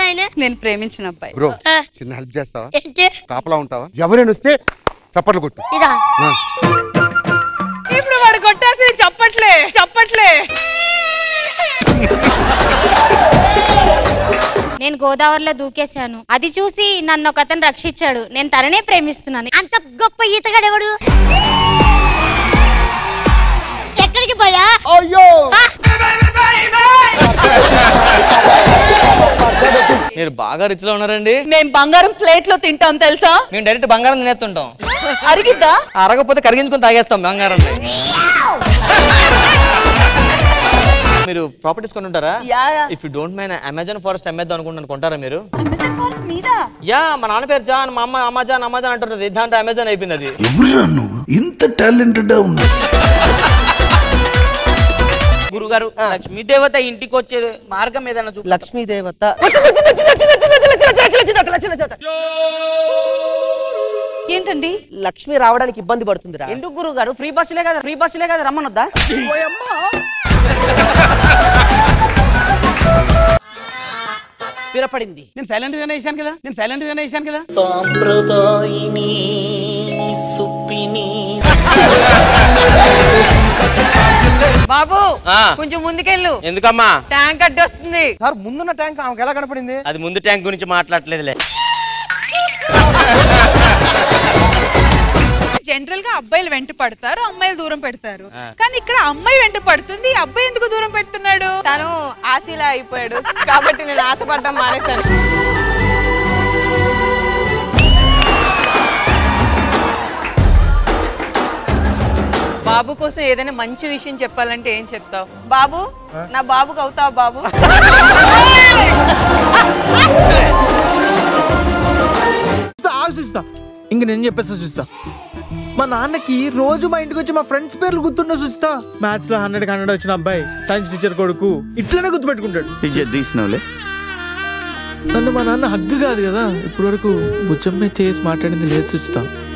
ఆయన నేను ప్రేమించిన అబ్బాయి బ్రో ఆ. చిన్న హెల్ప్ చేస్తావా ఏంటి కాపలా ఉంటావా ఎవరైనా వస్తే చప్పట్లు కొట్టు ఇదా ఆ. ఇప్పుడు వాడు కొట్టాల్సింది చప్పట్లే చప్పట్లే నేను గోదావరిలో దూకేశాను అది చూసి నన్ను ఒక అతను రక్షించాడు నేను తననే ప్రేమిస్తున్నాను అంత గొప్ప ఈతగాడెవడు ఎక్కడికి పోయా అయ్యో మీరు బాగా రిచ్ లో ఉన్నారండి మేము బంగారం ప్లేట్ లో తింటాం తెలుసా మేము డైరెక్ట్ బంగారం తినేస్తుంటాం అరిగిద్దా అరగపోతే కరిగించుకొని తాగేస్తాం బంగారం మీరు ప్రాపర్టీస్ కొని ఉంటారా yeah, yeah. If you don't mind Amazon forest అమ్మేద్దాం అనుకుంటున్నాను కొంటారా మీరు అమెజాన్ ఫాల్స్ మీద యా మా నాన్న పేరు జాన్ మా అమ్మ అమెజాన్ అమెజాన్ అంటున్నది దాంట్లో అమెజాన్ అయిపోయింది అది ఎవరురా నువ్వు ఇంత టాలెంటెడ్ ఉంది గురుగారు లక్ష్మీ దేవత ఇంటికి వచ్చే మార్గం ఏదైనా చూపు లక్ష్మీ దేవత ఏంటండి లక్ష్మి రావడానికి ఇబ్బంది పడుతుందిరా ఎందుకు గురుగారు ఫ్రీ బస్సులే కదా ఫ్రీ బస్సులే కదా రమ్మనొద్దా వినపడింది నేను సైలెంట్ గానే వేసాను కదా నేను సైలెంట్ గానే వేసాను కదా సాంప్రదాయిని సుప్పిని బాబు ఆ. కొంచెం ముందుకెళ్ళు ఎందుకమ్మా ట్యాంక్ అడ్డు వస్తుంది సార్ ముందున్న ట్యాంక్ ఆమెకు ఎలా కనపడింది అది ముందు ట్యాంక్ గురించి మాట్లాడలేదులే జనరల్ గా అబ్బాయిలు వెంట పడతారు అమ్మాయిలు దూరం పెడతారు కానీ ఇక్కడ అమ్మాయి వెంట పడుతుంది ఈ అబ్బాయి ఎందుకు దూరం పెడుతున్నాడు తను ఆశలా అయిపోయాడు కాబట్టి నేను ఆశపడ్డం మానేశాను బాబు కోసం ఏదైనా మంచి విషయం చెప్పాలంటే ఏం చెప్తావు బాబు నా బాబుకి అవుతావు బాబు చూస్తా, ఆగు చూస్తా ఇంక నేను చెప్పేస్తా చూస్తా మా నాన్నకి రోజు మా ఇంటికి వచ్చి మా ఫ్రెండ్స్ పేర్లు గుర్తుండో చూస్తా మ్యాథ్స్ లో హండ్రెడ్ హండ్రెడ్ వచ్చిన అబ్బాయి సైన్స్ టీచర్ కొడుకు ఇట్లనే గుర్తుపెట్టుకుంటాడు తీసినావులే నన్ను మా నాన్న హగ్గు కాదు కదా ఇప్పటి వరకు భుజం మీద చేసి మాట్లాడింది లేదు చూస్తా